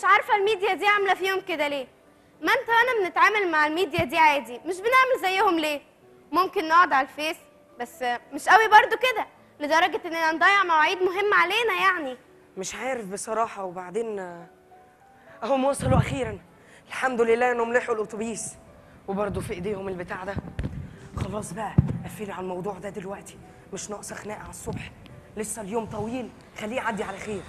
عارفه الميديا دي عامله فيهم كده ليه ما انت وانا بنتعامل مع الميديا دي عادي مش بنعمل زيهم ليه ممكن نقعد على الفيس بس مش قوي برضو كده لدرجه اننا نضيع مواعيد مهمه علينا يعني مش عارف بصراحة وبعدين آه، اهم وصلوا أخيرا الحمد لله إنهم لحقوا الأتوبيس وبرضه في إيديهم البتاع ده خلاص بقى قفلي على الموضوع ده دلوقتي مش ناقصة خناقة على الصبح لسه اليوم طويل خليه يعدي على خير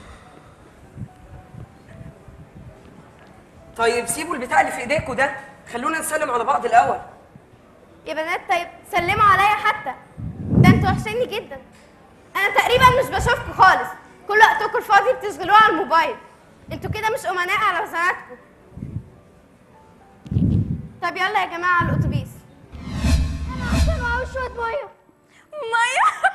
طيب سيبوا البتاع اللي في ايديكوا ده خلونا نسلم على بعض الأول يا بنات طيب سلموا عليا حتى ده انتوا وحشيني جدا انا تقريبا مش بشوفكم خالص كل وقتكم الفاضي بتشغلوه على الموبايل انتوا كده مش امناء على وزناتكم طب يلا يا جماعه على الاتوبيس انا عشان عاوز شويه ميه ميه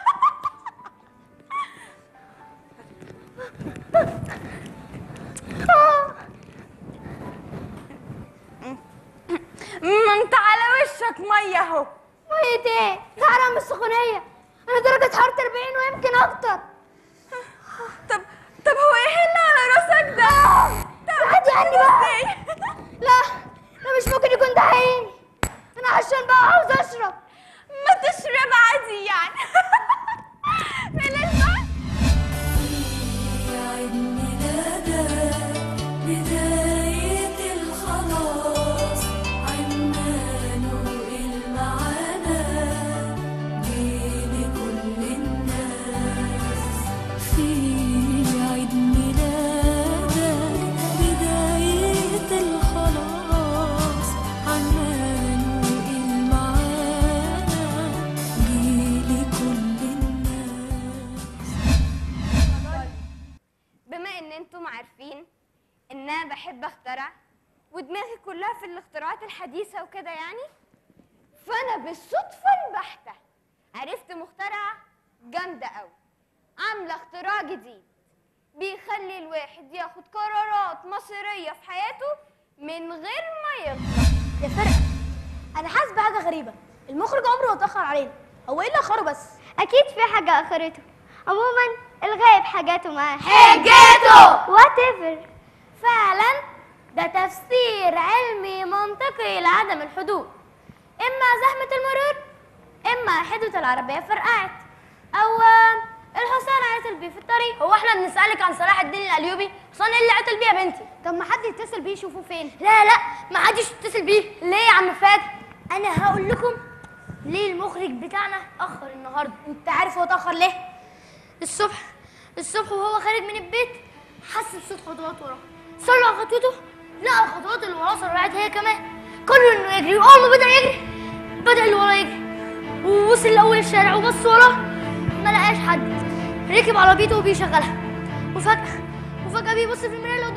ما انت على وشك ميه اهو ميه ايه ده حرام السخونيه انا درجه حرارتي 40 ويمكن اكتر طب طب هو ايه اللي على راسك ده عادي عني بقى لا ده مش ممكن يكون ده عيني انا عشان بقى عاوز اشرب ما تشرب عادي يعني بلاش بقى عيد ميلادك بداية الخلاص عنوانه المعنى جيل كل الناس في عيد ميلادك بداية الخلاص عنوانه المعنى جيل كل الناس بما ان انتم عارفين ان انا بحب اخترع ودماغي كلها في الاختراعات الحديثه وكده يعني فانا بالصدفه البحته عرفت مخترعه جامده قوي عامله اختراع جديد بيخلي الواحد ياخد قرارات مصيريه في حياته من غير ما يغلط يا فرقة أنا حاسس بحاجة غريبة المخرج عمره ما اتأخر علينا هو إيه اللي أخره بس؟ أكيد في حاجة أخرته عموما الغايب حاجاته معاه حاجاته وات ايفر فعلا ده تفسير علمي منطقي لعدم الحدود إما زحمة المرور إما حدوة العربية فرقعت أو آه، الحصان عطل بيه في الطريق هو احنا بنسألك عن صلاح الدين الأيوبي حصان ايه اللي عطل بيه يا بنتي طب ما حد يتصل بيه يشوفه فين لا لا ما حدش يتصل بيه ليه يا عم فادي انا هقول لكم ليه المخرج بتاعنا اخر النهارده انت عارف هو اتاخر ليه الصبح الصبح وهو خارج من البيت حس بصوت خطوات وراه سرع خطوته لقى الخطوات اللي وراه سرعت هي كمان قرر انه يجري واول ما بدا يجري بدا اللي وراه يجري ووصل لاول الشارع وبص وراه ما لقاش حد ركب عربيته وبيشغلها وفجاه وفجاه بيبص في المرايه اللي